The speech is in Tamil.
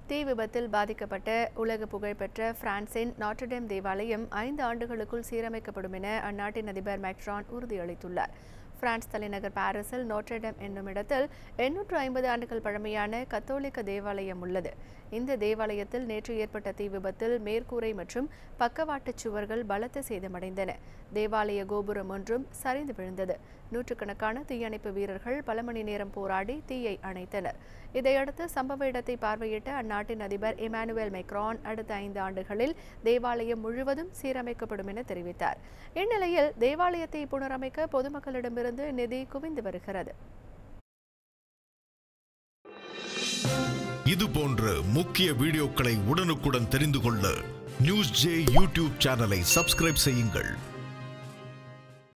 தீ விபத்தில் பாதிக்கப்பட்ட உலக புகழ்பெற்ற பிரான்சின் நாட்டர்டேம் தேவாலயம் ஐந்து ஆண்டுகளுக்குள் சீரமைக்கப்படும் என அந்நாட்டின் அதிபர் மேக்ரான் உறுதியளித்துள்ளார் பிரான்ஸ் தலைநகர் பாரிஸில் நோட்ரடம் என்னும் இடத்தில் எண்ணூற்று ஐம்பது ஆண்டுகள் பழமையான கத்தோலிக்க தேவாலயம் உள்ளது இந்த தேவாலயத்தில் நேற்று ஏற்பட்ட தீ விபத்தில் மேற்கூரை மற்றும் பக்கவாட்டுச் சுவர்கள் பலத்த சேதமடைந்தன தேவாலய கோபுரம் ஒன்றும் சரிந்து விழுந்தது நூற்றுக்கணக்கான தீயணைப்பு வீரர்கள் பல மணி நேரம் போராடி தீயை அணைத்தனர் இதையடுத்து சம்பவ இடத்தை பார்வையிட்ட அந்நாட்டின் அதிபர் இமானுவேல் மெக்ரான் அடுத்த ஐந்து ஆண்டுகளில் தேவாலயம் முழுவதும் சீரமைக்கப்படும் என தெரிவித்தார் இந்நிலையில் தேவாலயத்தை புனரமைக்க பொதுமக்களிடமிருந்து நிதி குவிந்து வருகிறது இது போன்ற முக்கிய வீடியோக்களை உடனுக்குடன் தெரிந்து கொள்ள நியூஸ் ஜே யூடியூப் சேனலை சப்ஸ்கிரைப் செய்யுங்கள்